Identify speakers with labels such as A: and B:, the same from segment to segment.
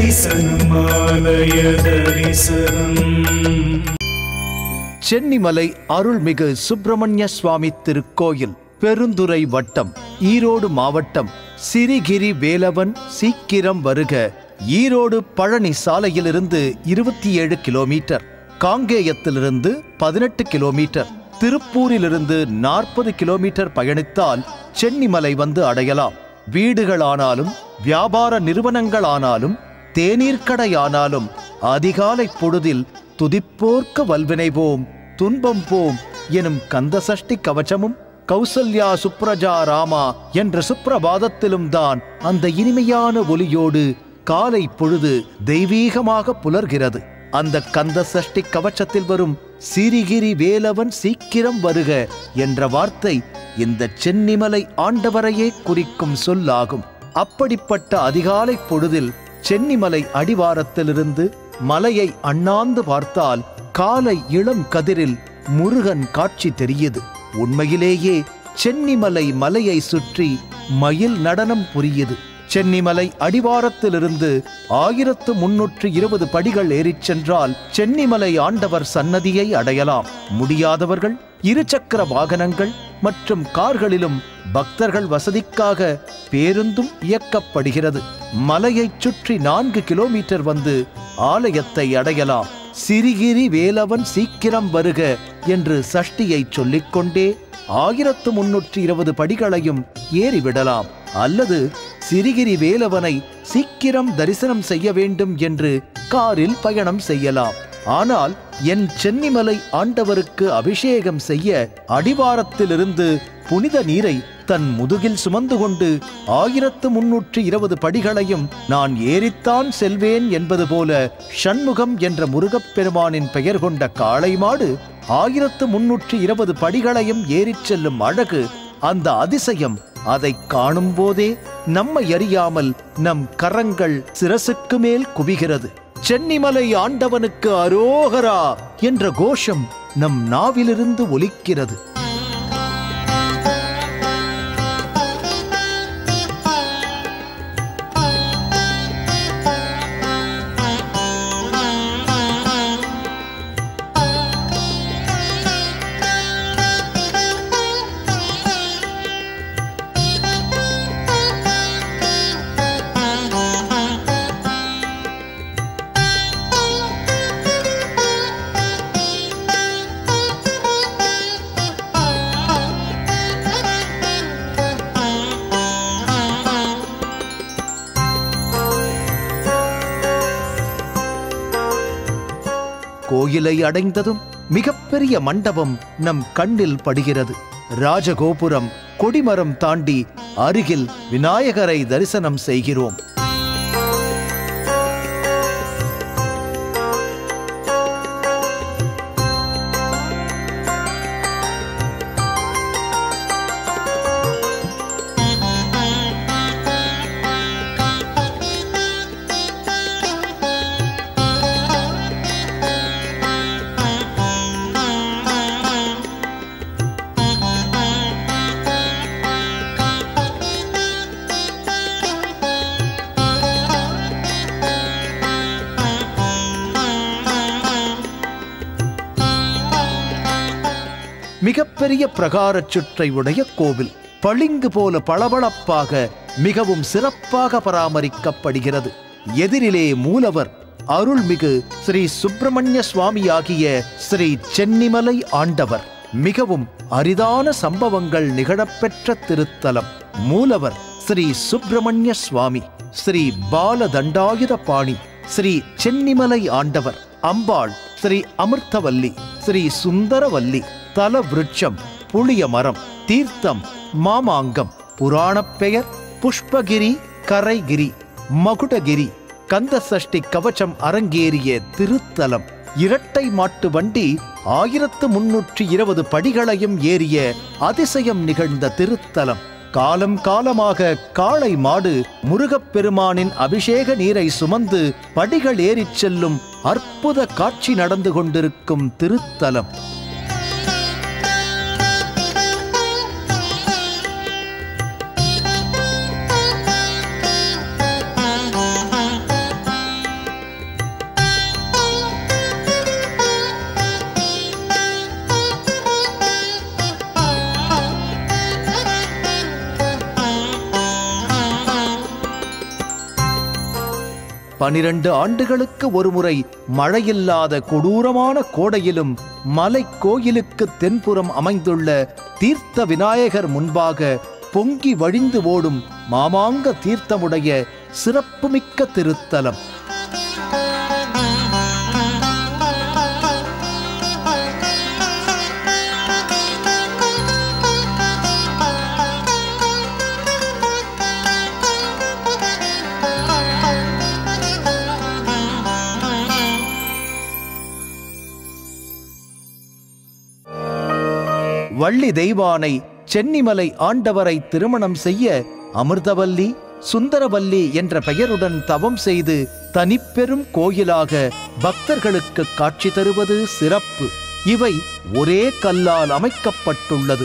A: தரிசனமாலய தரிசனம்
B: சென்னிமலை அருள்மிகு சுப்பிரமணிய சுவாமி திருக்கோயில் பெருந்துறை வட்டம் ஈரோடு மாவட்டம் சிறிகிரி வேலவன் சீக்கிரம் வருக ஈரோடு பழனி சாலையிலிருந்து இருபத்தி ஏழு கிலோமீட்டர் காங்கேயத்திலிருந்து பதினெட்டு கிலோமீட்டர் திருப்பூரிலிருந்து நாற்பது கிலோமீட்டர் பயணித்தால் சென்னிமலை வந்து அடையலாம் வீடுகளானாலும் வியாபார நிறுவனங்களானாலும் தேநீர் கடையானாலும் அதிகாலை பொழுதில் துதிப்போர்க்க வல்வினைவோம் துன்பம் போம் எனும் கந்தசஷ்டி கவச்சமும் கௌசல்யா சுப்ரஜா ராமா என்ற சுப்ரபாதத்திலும் தான் அந்த இனிமையான ஒலியோடு காலை பொழுது தெய்வீகமாக புலர்கிறது அந்த கந்த சஷ்டி கவச்சத்தில் வரும் சிறிகிரி வேலவன் சீக்கிரம் வருக என்ற வார்த்தை இந்த சென்னிமலை ஆண்டவரையே குறிக்கும் சொல்லாகும் அப்படிப்பட்ட அதிகாலை பொழுதில் சென்னிமலை அடிவாரத்திலிருந்து மலையை அண்ணாந்து பார்த்தால் காலை இளம் கதிரில் முருகன் காட்சி தெரியுது உண்மையிலேயே சென்னிமலை மலையை சுற்றி மயில் நடனம் புரியுது சென்னிமலை அடிவாரத்திலிருந்து ஆயிரத்து முன்னூற்று இருபது படிகள் ஏறிச் சென்றால் சென்னிமலை ஆண்டவர் சன்னதியை அடையலாம் முடியாதவர்கள் இருசக்கர வாகனங்கள் மற்றும் கார்களிலும் பக்தர்கள் வசதிக்காக பேருந்தும் இயக்கப்படுகிறது மலையைச் சுற்றி நான்கு கிலோமீட்டர் வந்து ஆலயத்தை அடையலாம் சிறிகிரி வேலவன் சீக்கிரம் வருக என்று சஷ்டியை சொல்லிக்கொண்டே ஆயிரத்து முன்னூற்றி இருபது படிகளையும் ஏறிவிடலாம் அல்லது சிறிகிரி வேலவனை சீக்கிரம் தரிசனம் செய்ய வேண்டும் என்று காரில் பயணம் செய்யலாம் ஆனால் என் சென்னிமலை ஆண்டவருக்கு அபிஷேகம் செய்ய அடிவாரத்திலிருந்து புனித நீரை தன் முதுகில் சுமந்து கொண்டு ஆயிரத்து முன்னூற்று இருபது படிகளையும் நான் ஏறித்தான் செல்வேன் என்பது போல ஷண்முகம் என்ற முருகப்பெருமானின் பெயர் கொண்ட காளை மாடு ஆயிரத்து முன்னூற்று இருபது படிகளையும் ஏறிச் செல்லும் அழகு அந்த அதிசயம் அதை காணும் போதே நம்மை அறியாமல் நம் கரங்கள் சிரசுக்கு மேல் குவிகிறது சென்னிமலை ஆண்டவனுக்கு அரோகரா என்ற கோஷம் நம் நாவிலிருந்து ஒலிக்கிறது கோயிலை அடைந்ததும் மிகப்பெரிய மண்டபம் நம் கண்ணில் படுகிறது ராஜகோபுரம் கொடிமரம் தாண்டி அருகில் விநாயகரை தரிசனம் செய்கிறோம் மிகப்பெரிய பிரகாரச் சுற்றை உடைய கோவில் பளிங்கு போல பளபளப்பாக மிகவும் சிறப்பாக பராமரிக்கப்படுகிறது எதிரிலே மூலவர் அருள்மிகு ஸ்ரீ சுப்பிரமணிய சுவாமியாகிய ஸ்ரீ சென்னிமலை ஆண்டவர் மிகவும் அரிதான சம்பவங்கள் நிகழப்பெற்ற திருத்தலம் மூலவர் ஸ்ரீ சுப்பிரமணிய சுவாமி ஸ்ரீ பால தண்டாயுத பாணி ஸ்ரீ சென்னிமலை ஆண்டவர் அம்பாள் ஸ்ரீ அமிர்தவல்லி ஸ்ரீ சுந்தரவல்லி தல விருட்சம் புளிய மரம் தீர்த்தம் மாமாங்கம் புராணப் பெயர் புஷ்பகிரி கரைகிரி மகுடகிரி கந்தசஷ்டி கவச்சம் அரங்கேறிய திருத்தலம் இரட்டை மாட்டு வண்டி ஆயிரத்து முன்னூற்றி இருபது படிகளையும் ஏறிய அதிசயம் நிகழ்ந்த திருத்தலம் காலம் காலமாக காளை மாடு முருகப்பெருமானின் அபிஷேக நீரை சுமந்து படிகள் ஏறிச் செல்லும் அற்புத காட்சி நடந்து கொண்டிருக்கும் திருத்தலம் பனிரண்டு ஆண்டுகளுக்கு ஒருமுறை மழையில்லாத கொடூரமான கோடையிலும் மலை கோயிலுக்கு தென்புறம் அமைந்துள்ள தீர்த்த விநாயகர் முன்பாக பொங்கி வழிந்து ஓடும் மாமாங்க தீர்த்தமுடைய சிறப்புமிக்க திருத்தலம் வள்ளி தெய்வானை சென்னிமலை ஆண்டவரை திருமணம் செய்ய அமிர்தவல்லி சுந்தரவல்லி என்ற பெயருடன் தவம் செய்து தனிப்பெரும் கோயிலாக பக்தர்களுக்கு காட்சி தருவது சிறப்பு இவை ஒரே கல்லால் அமைக்கப்பட்டுள்ளது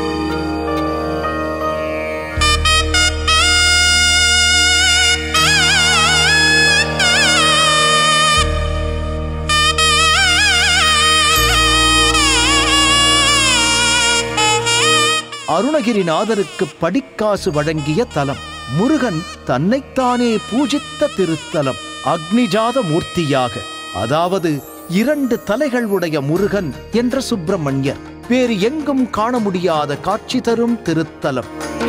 B: அருணகிரிநாதருக்கு படிக்காசு வழங்கிய தலம் முருகன் தன்னைத்தானே பூஜித்த திருத்தலம் அக்னிஜாத மூர்த்தியாக அதாவது இரண்டு தலைகள் உடைய முருகன் என்ற சுப்பிரமணியர் வேறு எங்கும் காண முடியாத காட்சி தரும் திருத்தலம்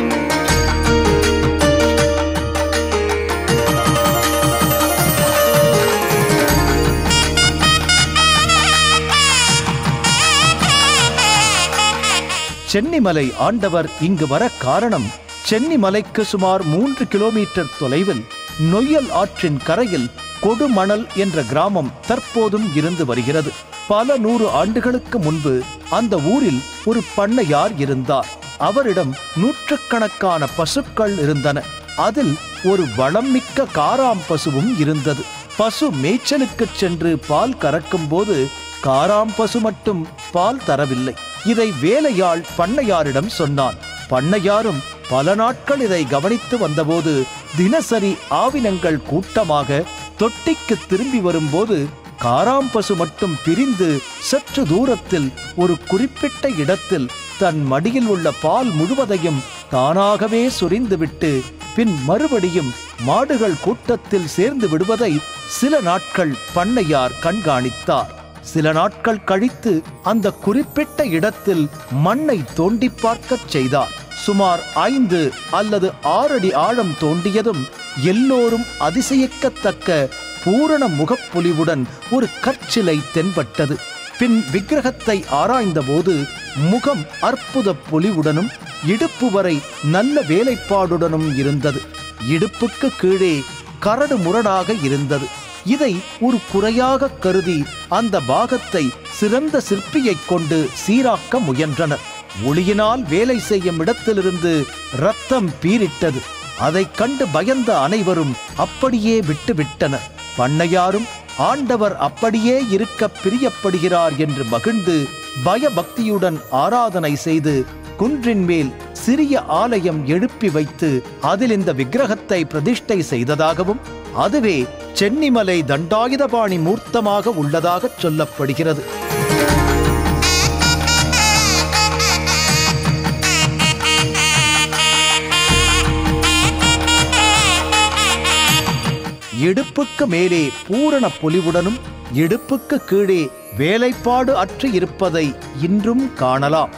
B: சென்னிமலை ஆண்டவர் இங்கு வர காரணம் சென்னிமலைக்கு சுமார் மூன்று கிலோமீட்டர் தொலைவில் நொய்யல் ஆற்றின் கரையில் கொடுமணல் என்ற கிராமம் தற்போதும் இருந்து வருகிறது பல நூறு ஆண்டுகளுக்கு முன்பு அந்த ஊரில் ஒரு பண்ணையார் இருந்தார் அவரிடம் நூற்றுக்கணக்கான பசுக்கள் இருந்தன அதில் ஒரு வளம் மிக்க காராம் பசுவும் இருந்தது பசு மேய்ச்சலுக்குச் சென்று பால் கறக்கும் போது காராம் பசு மட்டும் பால் தரவில்லை இதை வேலையாள் பண்ணையாரிடம் சொன்னான் பண்ணையாரும் பல நாட்கள் இதை கவனித்து வந்தபோது தினசரி ஆவினங்கள் கூட்டமாக தொட்டிக்கு திரும்பி வரும்போது காராம் பசு மட்டும் பிரிந்து சற்று தூரத்தில் ஒரு குறிப்பிட்ட இடத்தில் தன் மடியில் உள்ள பால் முழுவதையும் தானாகவே சுரிந்துவிட்டு பின் மறுபடியும் மாடுகள் கூட்டத்தில் சேர்ந்து விடுவதை சில நாட்கள் பண்ணையார் கண்காணித்தார் சில நாட்கள் கழித்து அந்த குறிப்பிட்ட இடத்தில் மண்ணை தோண்டி பார்க்கச் செய்தார் சுமார் ஐந்து அல்லது ஆறடி ஆழம் தோண்டியதும் எல்லோரும் அதிசயிக்கத்தக்க பூரண முகப்பொலிவுடன் ஒரு கற்சிலை தென்பட்டது பின் விக்கிரகத்தை ஆராய்ந்தபோது முகம் அற்புத பொலிவுடனும் இடுப்பு வரை நல்ல வேலைப்பாடுடனும் இருந்தது இடுப்புக்கு கீழே கரடு முரடாக இருந்தது இதை ஒரு குறையாக கருதி அந்த பாகத்தை சிறந்த சிற்பியைக் கொண்டு சீராக்க முயன்றனர் ஒளியினால் வேலை செய்யும் இடத்திலிருந்து ரத்தம் பீரிட்டது அதைக் கண்டு பயந்த அனைவரும் அப்படியே விட்டுவிட்டனர் பண்ணையாரும் ஆண்டவர் அப்படியே இருக்க பிரியப்படுகிறார் என்று மகிழ்ந்து பயபக்தியுடன் ஆராதனை செய்து குன்றின் மேல் சிறிய ஆலயம் எழுப்பி வைத்து அதில் இந்த விக்கிரகத்தை பிரதிஷ்டை செய்ததாகவும் அதுவே சென்னிமலை தண்டாயுதபாணி மூர்த்தமாக உள்ளதாகச் சொல்லப்படுகிறது இடுப்புக்கு மேலே பூரண பொலிவுடனும் இடுப்புக்கு கீழே வேலைப்பாடு அற்று இருப்பதை இன்றும் காணலாம்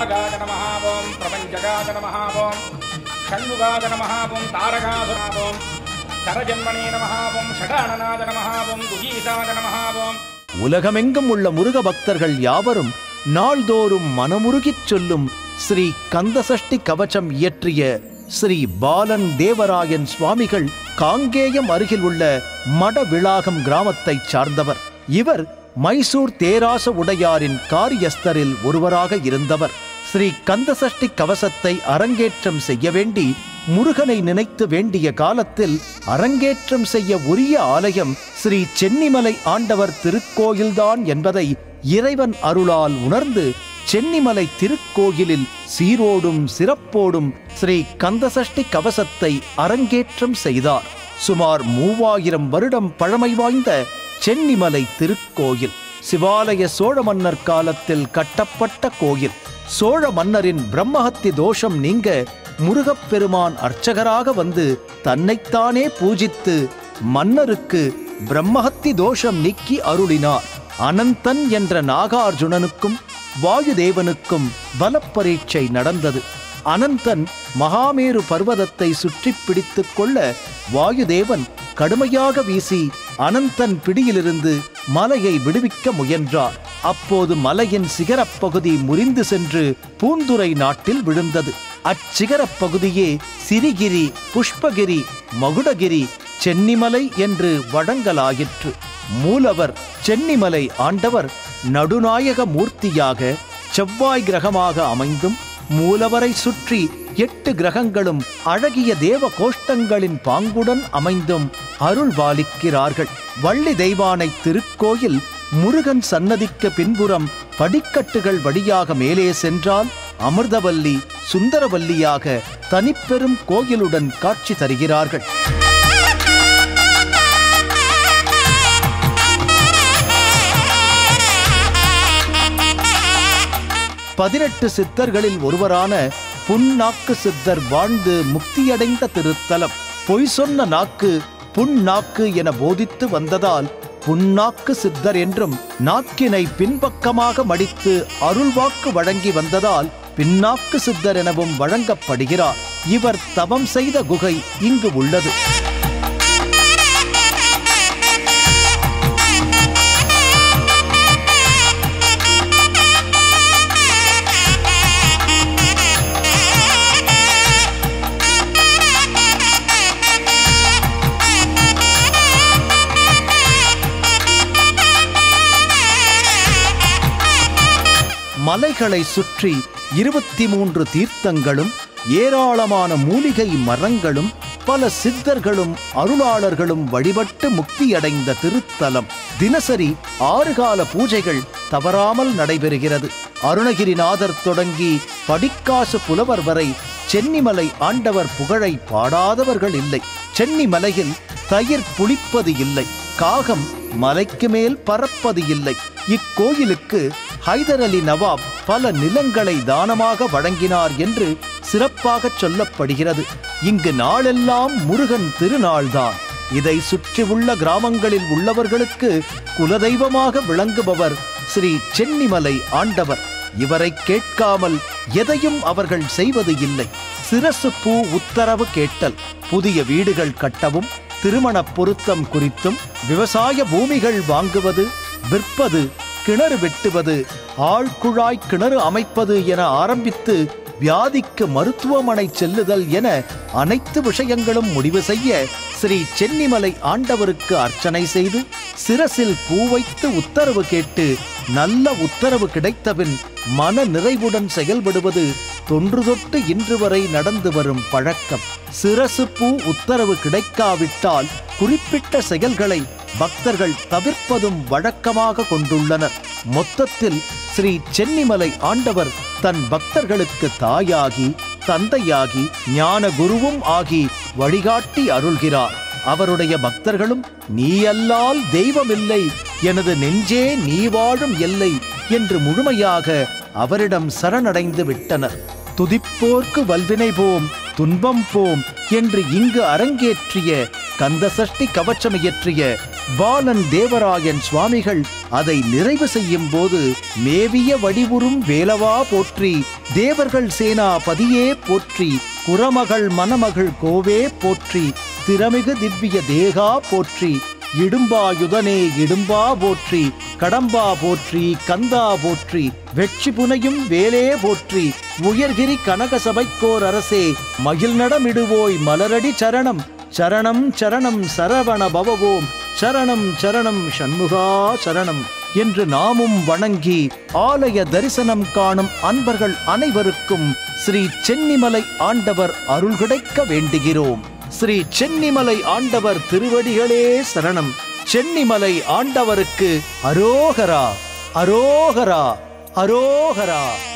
C: நாகாய நமஹ ஓம் பிரபஞ்சகாய நமஹ ஓம் ஷண்முகாய நமஹ ஓம் தாரகாய நமஹ ஓம் சரஜன்மனே நமஹ ஓம் ஷடானநாத நமஹ ஓம் குகீசாய நமஹ ஓம்
B: உலகமெங்கும் உள்ள முருக பக்தர்கள் யாவரும் நாள்தோறும் மனமுருகிச் சொல்லும் ஸ்ரீ கந்தசஷ்டி கவச்சம் இயற்றிய ஸ்ரீ பாலன் தேவராயன் சுவாமிகள் காங்கேயம் அருகில் உள்ள மடவிளாகம் கிராமத்தைச் சார்ந்தவர் இவர் மைசூர் தேராச உடையாரின் காரியஸ்தரில் ஒருவராக இருந்தவர் ஸ்ரீ கந்தசஷ்டி கவசத்தை அரங்கேற்றம் செய்ய வேண்டி முருகனை நினைத்து வேண்டிய காலத்தில் அரங்கேற்றம் செய்ய உரிய ஆலயம் ஸ்ரீ சென்னிமலை ஆண்டவர் திருக்கோயில்தான் என்பதை இறைவன் அருளால் உணர்ந்து சென்னிமலை திருக்கோயிலில் சீரோடும் சிறப்போடும் ஸ்ரீ கந்தசஷ்டி கவசத்தை அரங்கேற்றம் செய்தார் சுமார் மூவாயிரம் வருடம் பழமை வாய்ந்த சென்னிமலை திருக்கோயில் சிவாலய சோழ மன்னர் காலத்தில் கட்டப்பட்ட கோயில் சோழ மன்னரின் பிரம்மஹத்தி தோஷம் நீங்க முருகப்பெருமான் அர்ச்சகராக வந்து தன்னைத்தானே பூஜித்து மன்னருக்கு பிரம்மஹத்தி தோஷம் நீக்கி அருளினார் அனந்தன் என்ற நாகார்ஜுனனுக்கும் வாயுதேவனுக்கும் பலப்பரீட்சை நடந்தது அனந்தன் மகாமேரு பர்வதத்தை சுற்றிப் பிடித்துக் கொள்ள வாயுதேவன் கடுமையாக வீசி அனந்தன் பிடியிலிருந்து மலையை விடுவிக்க முயன்றார் அப்போது மலையின் சிகரப் பகுதி முறிந்து சென்று பூந்துரை நாட்டில் விழுந்தது அச்சிகரப் பகுதியே சிரிகிரி புஷ்பகிரி மகுடகிரி சென்னிமலை என்று வழங்கலாயிற்று மூலவர் சென்னிமலை ஆண்டவர் நடுநாயக மூர்த்தியாக செவ்வாய் கிரகமாக அமைந்தும் மூலவரை சுற்றி எட்டு கிரகங்களும் அழகிய தேவ கோஷ்டங்களின் பாங்குடன் அமைந்தும் அருள் பாலிக்கிறார்கள் வள்ளி தெய்வானை திருக்கோயில் முருகன் சன்னதிக்கு பின்புறம் படிக்கட்டுகள் வழியாக மேலே சென்றால் அமிர்தவல்லி சுந்தரவல்லியாக தனிப்பெரும் கோயிலுடன் காட்சி தருகிறார்கள் பதினெட்டு சித்தர்களில் ஒருவரான புன்னாக்கு சித்தர் வாழ்ந்து முக்தியடைந்த திருத்தலம் பொய் சொன்ன நாக்கு புன்னாக்கு என போதித்து வந்ததால் புன்னாக்கு சித்தர் என்றும் நாக்கினை பின்பக்கமாக மடித்து அருள்வாக்கு வழங்கி வந்ததால் பின்னாக்கு சித்தர் எனவும் வழங்கப்படுகிறார் இவர் தவம் செய்த குகை இங்கு உள்ளது மலைகளை சுற்றி இருபத்தி மூன்று தீர்த்தங்களும் ஏராளமான மூலிகை மரங்களும் பல சித்தர்களும் அருளாளர்களும் வழிபட்டு முக்தியடைந்த திருத்தலம் தினசரி ஆறு கால பூஜைகள் தவறாமல் நடைபெறுகிறது அருணகிரிநாதர் தொடங்கி படிக்காசு புலவர் வரை சென்னிமலை ஆண்டவர் புகழை பாடாதவர்கள் இல்லை சென்னிமலையில் தயிர் புளிப்பது இல்லை காகம் மலைக்கு மேல் பறப்பது இல்லை இக்கோயிலுக்கு ஹைதர் அலி நவாப் பல நிலங்களை தானமாக வழங்கினார் என்று சிறப்பாக சொல்லப்படுகிறது இங்கு நாளெல்லாம் முருகன் திருநாள்தான் இதை சுற்றியுள்ள கிராமங்களில் உள்ளவர்களுக்கு குலதெய்வமாக விளங்குபவர் ஸ்ரீ சென்னிமலை ஆண்டவர் இவரை கேட்காமல் எதையும் அவர்கள் செய்வது இல்லை சிரசு பூ உத்தரவு கேட்டல் புதிய வீடுகள் கட்டவும் திருமணப் பொருத்தம் குறித்தும் விவசாய பூமிகள் வாங்குவது விற்பது கிணறு வெட்டுவது ஆழ்குழாய் கிணறு அமைப்பது என ஆரம்பித்து வியாதிக்கு மருத்துவமனை செல்லுதல் என அனைத்து விஷயங்களும் முடிவு செய்ய ஸ்ரீ சென்னிமலை ஆண்டவருக்கு அர்ச்சனை செய்து சிரசில் பூ வைத்து உத்தரவு கேட்டு நல்ல உத்தரவு கிடைத்தபின் மன நிறைவுடன் செயல்படுவது தொன்று தொட்டு இன்று வரை நடந்து வரும் பழக்கம் சிரசு பூ உத்தரவு கிடைக்காவிட்டால் குறிப்பிட்ட செயல்களை பக்தர்கள் தவிர்ப்பதும் வழக்கமாக கொண்டுள்ளனர் மொத்தத்தில் ஸ்ரீ சென்னிமலை ஆண்டவர் தன் பக்தர்களுக்கு தாயாகி தந்தையாகி ஞான குருவும் ஆகி வழிகாட்டி அருள்கிறார் அவருடைய பக்தர்களும் நீ அல்லால் தெய்வமில்லை எனது நெஞ்சே நீ வாழும் எல்லை என்று முழுமையாக அவரிடம் சரணடைந்து விட்டனர் துதிப்போர்க்கு வல்வினை போம் துன்பம் போம் என்று இங்கு அரங்கேற்றிய கந்தசஷ்டி கவச்சம் இயற்றிய பாலன் தேவராயன் சுவாமிகள் அதை நிறைவு செய்யும் போது மேவிய வடிவுறும் வேலவா போற்றி தேவர்கள் சேனாபதியே போற்றி குரமகள் மணமகள் கோவே போற்றி திறமிகு திவ்ய தேகா போற்றி இடும்பாயுதனே இடும்பா போற்றி கடம்பா போற்றி கந்தா போற்றி வெற்றி புனையும் வேலே போற்றி உயர்கிரி கனக சபைக்கோர் அரசே மகிழ் நடமிடுவோய் மலரடி சரணம் சரணம் சரணம் சரவண பவவோம் சரணம் சரணம் சண்முகா சரணம் என்று நாமும் வணங்கி ஆலய தரிசனம் காணும் அன்பர்கள் அனைவருக்கும் ஸ்ரீ சென்னிமலை ஆண்டவர் அருள் கிடைக்க வேண்டுகிறோம் ஸ்ரீ சென்னிமலை ஆண்டவர் திருவடிகளே சரணம் சென்னிமலை ஆண்டவருக்கு அரோகரா அரோகரா அரோகரா